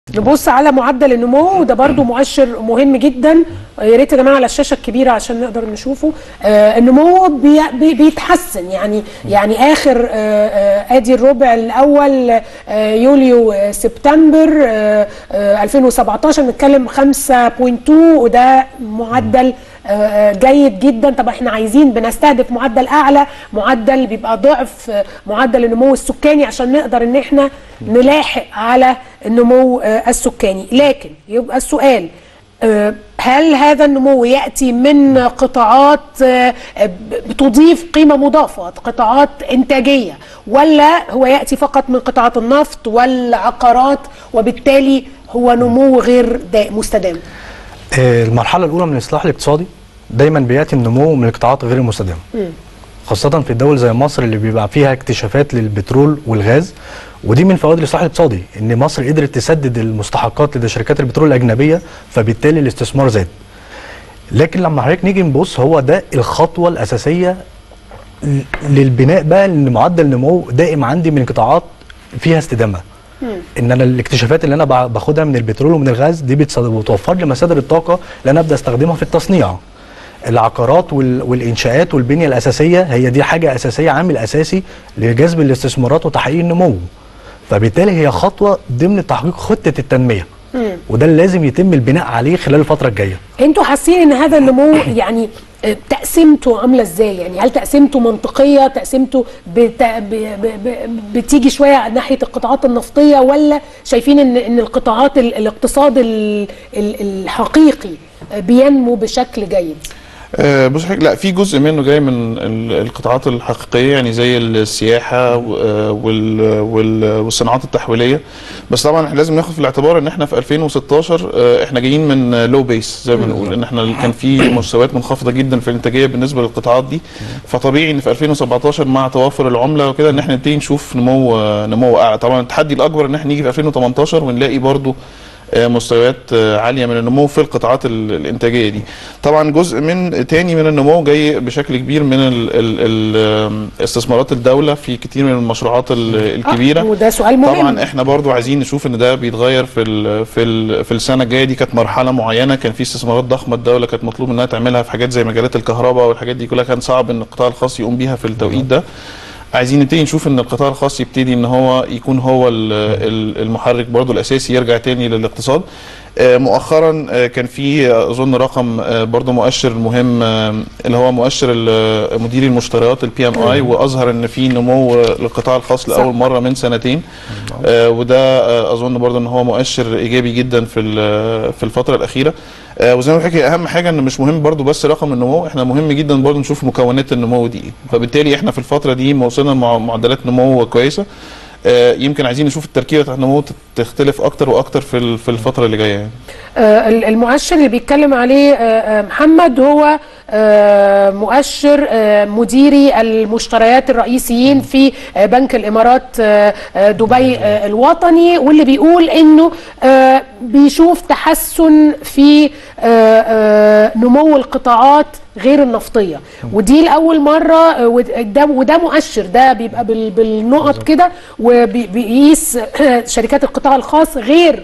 نبص على معدل النمو وده برضو مؤشر مهم جدا يا ريت يا جماعه على الشاشه الكبيره عشان نقدر نشوفه آه النمو بي بي بيتحسن يعني يعني اخر آه آه ادي الربع الاول آه يوليو آه سبتمبر آه آه 2017 نتكلم 5.2 وده معدل آه، جيد جدا طب احنا عايزين بنستهدف معدل اعلى معدل بيبقى ضعف آه، معدل النمو السكاني عشان نقدر ان احنا نلاحق على النمو آه، السكاني لكن يبقى السؤال آه، هل هذا النمو ياتي من قطاعات آه، بتضيف قيمه مضافه قطاعات انتاجيه ولا هو ياتي فقط من قطاعات النفط والعقارات وبالتالي هو نمو غير دا- مستدام آه، المرحله الاولى من الاصلاح الاقتصادي دايما بياتي النمو من القطاعات غير المستدامه خاصه في الدول زي مصر اللي بيبقى فيها اكتشافات للبترول والغاز ودي من فوائد الاصلاح الاقتصادي ان مصر قدرت تسدد المستحقات لدى شركات البترول الاجنبيه فبالتالي الاستثمار زاد لكن لما حضرتك نيجي نبص هو ده الخطوه الاساسيه ل- للبناء بقى ان معدل نمو دائم عندي من قطاعات فيها استدامه ان انا الاكتشافات اللي انا بع- باخدها من البترول ومن الغاز دي بتص- بتوفر لي مصادر الطاقه اللي انا ابدا استخدمها في التصنيع العقارات وال- والانشاءات والبنيه الاساسيه هي دي حاجه اساسيه عامل اساسي لجذب الاستثمارات وتحقيق النمو فبالتالي هي خطوه ضمن تحقيق خطه التنميه وده اللي لازم يتم البناء عليه خلال الفتره الجايه انتوا حاسين ان هذا النمو يعني آه، تقسيمته عامله ازاي يعني هل تقسيمته منطقيه تقسيمته بت... ب... ب... ب... بتيجي شويه ناحيه القطاعات النفطيه ولا شايفين ان ان القطاعات ال... الاقتصاد ال... ال... الحقيقي آه، بينمو بشكل جيد آه، بص حضرتك لا في جزء منه جاي من ال- القطاعات الحقيقيه يعني زي السياحه و- آه، وال- وال- والصناعات التحويليه بس طبعا احنا لازم ناخد في الاعتبار ان احنا في 2016 آه، احنا جايين من لو بيس زي ما بنقول ان احنا كان في مستويات منخفضه جدا في الانتاجيه بالنسبه للقطاعات دي فطبيعي ان في 2017 مع توافر العمله وكده ان احنا نبتدي نشوف نمو آه، نمو اعلى طبعا التحدي الاكبر ان احنا نيجي في 2018 ونلاقي برضو آه، مستويات آه، عاليه من النمو في القطاعات ال- الانتاجيه دي طبعا جزء من تاني من النمو جاي بشكل كبير من ال ال ال استثمارات الدوله في كتير من المشروعات ال- الكبيره آه، وده سؤال مهم طبعا احنا برضو عايزين نشوف ان ده بيتغير في ال في ال في السنه الجايه دي كانت مرحله معينه كان في استثمارات ضخمه الدوله كانت مطلوب انها تعملها في حاجات زي مجالات الكهرباء والحاجات دي كلها كان صعب ان القطاع الخاص يقوم بيها في التوقيت ده عايزين نبتدي نشوف ان القطاع الخاص يبتدي ان هو يكون هو ال- ال- المحرك برضو الاساسي يرجع تاني للاقتصاد آه، مؤخرا آه، كان في آه، اظن رقم آه، برضو مؤشر مهم آه، اللي هو مؤشر ال- مديري المشتريات البي ام اي واظهر ان في نمو آه، للقطاع الخاص لاول مره من سنتين آه، وده آه، اظن برضو ان هو مؤشر ايجابي جدا في ال- في الفتره الاخيره آه، وزي ما بقول لحضرتك اهم حاجه ان مش مهم برضو بس رقم النمو احنا مهم جدا برضو نشوف مكونات النمو دي ايه فبالتالي احنا في الفتره دي وصلنا لمع- معدلات نمو كويسه آه، يمكن عايزين نشوف التركيبه بتاعت النمو تت- تختلف اكتر واكتر في ال- في الفتره اللي جايه يعني. آه، ال- المؤشر اللي بيتكلم عليه آه، آه، محمد هو آه، مؤشر آه، مديري المشتريات الرئيسيين في آه، بنك الامارات آه، آه، دبي آه، الوطني واللي بيقول انه آه، بيشوف تحسن في آه، آه، نمو القطاعات غير النفطيه ودي لاول مره آه، وده وده مؤشر ده بيبقى بال- بالنقط كده وبيقيس شركات القطاع الخاص غير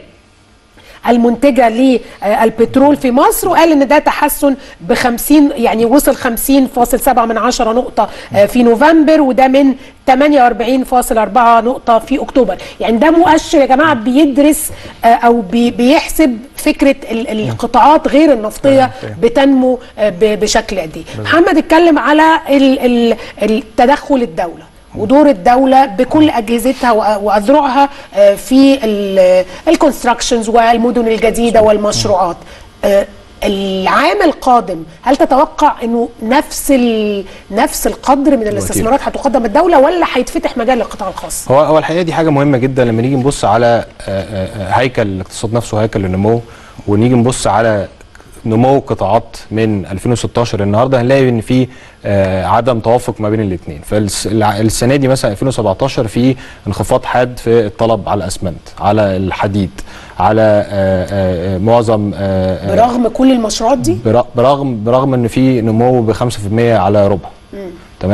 المنتجه للبترول في مصر وقال ان ده تحسن ب 50 يعني وصل 50.7 من عشرة نقطه آه، في نوفمبر وده من 48.4 نقطه في اكتوبر يعني ده مؤشر يا جماعه بيدرس آه، او بي- بيحسب فكره ال- القطاعات غير النفطيه بتنمو آه، ب- بشكل قد ايه محمد اتكلم على ال- ال- التدخل الدوله ودور الدولة بكل أجهزتها وأ- وأذرعها آه، في الكونستراكشنز والمدن الجديدة والمشروعات آه، العام القادم هل تتوقع انه نفس ال... نفس القدر من الاستثمارات هتقدم الدوله ولا هيتفتح مجال للقطاع الخاص؟ هو هو الحقيقه دي حاجه مهمه جدا لما نيجي نبص على آه، آه، آه، هيكل الاقتصاد نفسه هيكل النمو ونيجي نبص على نمو قطاعات من 2016 النهارده هنلاقي ان في آه، عدم توافق ما بين الاثنين فالسنه دي مثلا 2017 في انخفاض حاد في الطلب على الاسمنت على الحديد على آه، آه، آه، معظم آه، آه، برغم كل المشروعات دي برا- برغم برغم ان في نمو ب 5% على ربع تمام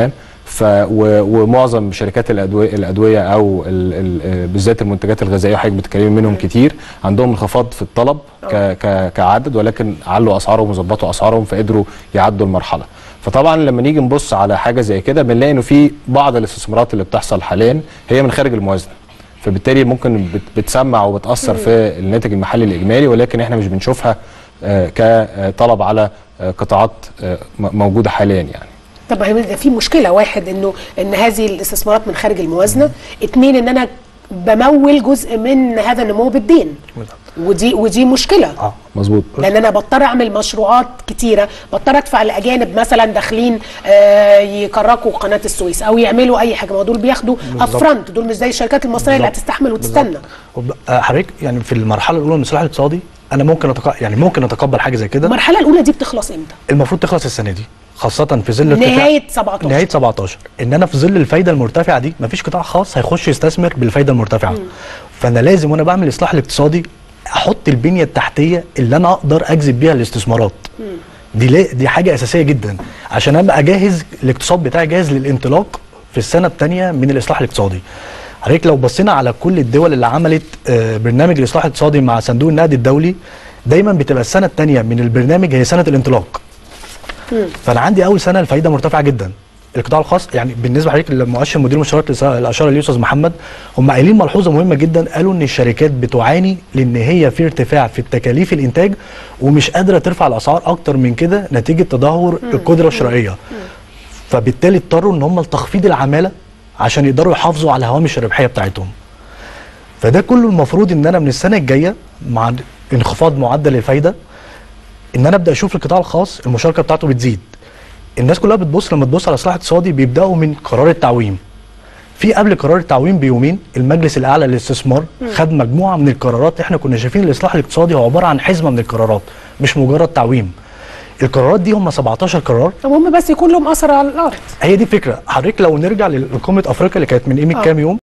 ف و- ومعظم شركات الادويه الادويه او ال ال بالذات المنتجات الغذائيه حضرتك بتتكلمي منهم كتير عندهم انخفاض في الطلب ك ك كعدد ولكن علوا اسعارهم وظبطوا اسعارهم فقدروا يعدوا المرحله فطبعا لما نيجي نبص على حاجه زي كده بنلاقي انه في بعض الاستثمارات اللي بتحصل حاليا هي من خارج الموازنه فبالتالي ممكن بت- بتسمع وبتاثر في الناتج المحلي الاجمالي ولكن احنا مش بنشوفها آه، كطلب على آه، قطاعات آه، م- موجوده حاليا يعني طب ما هي في مشكله واحد انه ان هذه الاستثمارات من خارج الموازنه اثنين ان انا بمول جزء من هذا النمو بالدين ودي ودي مشكله اه مظبوط لان انا بضطر اعمل مشروعات كتيره بضطر ادفع لاجانب مثلا داخلين آه، يكركوا قناه السويس او يعملوا اي حاجه ما هو دول بياخدوا افرونت دول مش زي الشركات المصريه اللي بالظبط. هتستحمل وتستنى وب- آه، حضرتك يعني في المرحله الاولى من الاصلاح الاقتصادي انا ممكن أتق... يعني ممكن اتقبل حاجه زي كده المرحله الاولى دي بتخلص امتى المفروض تخلص السنه دي خاصه في ظل ارتفاع- نهايه 17 نهايه 17 ان انا في ظل الفايده المرتفعه دي مفيش قطاع خاص هيخش يستثمر بالفايده المرتفعه فانا لازم وانا بعمل الاصلاح الاقتصادي احط البنيه التحتيه اللي انا اقدر اجذب بيها الاستثمارات دي ليه دي حاجه اساسيه جدا عشان ابقى جاهز الاقتصاد بتاعي جاهز للانطلاق في السنه الثانيه من الاصلاح الاقتصادي حضرتك لو بصينا على كل الدول اللي عملت آه، برنامج الاصلاح الاقتصادي مع صندوق النقد الدولي دايما بتبقى السنه الثانيه من البرنامج هي سنه الانطلاق فانا عندي اول سنه الفايده مرتفعه جدا القطاع الخاص يعني بالنسبه لحضرتك لمؤشر مدير المشتريات اللي الاشاره ليه استاذ محمد هم قايلين ملحوظه مهمه جدا قالوا ان الشركات بتعاني لان هي في ارتفاع في التكاليف الانتاج ومش قادره ترفع الاسعار اكتر من كده نتيجه تدهور القدره الشرائيه فبالتالي اضطروا ان هم لتخفيض العماله عشان يقدروا يحافظوا على هوامش الربحيه بتاعتهم فده كله المفروض ان انا من السنه الجايه مع انخفاض معدل الفايده ان انا ابدا اشوف القطاع الخاص المشاركه بتاعته بتزيد الناس كلها بتبص لما تبص على اصلاح اقتصادي بيبداوا من قرار التعويم في قبل قرار التعويم بيومين المجلس الاعلى للاستثمار خد مجموعه من القرارات احنا كنا شايفين الاصلاح الاقتصادي هو عباره عن حزمه من القرارات مش مجرد تعويم القرارات دي هم 17 قرار المهم بس يكون لهم اثر على الارض هي دي الفكره حضرتك لو نرجع لقمه افريقيا اللي كانت من قيمه آه. كام يوم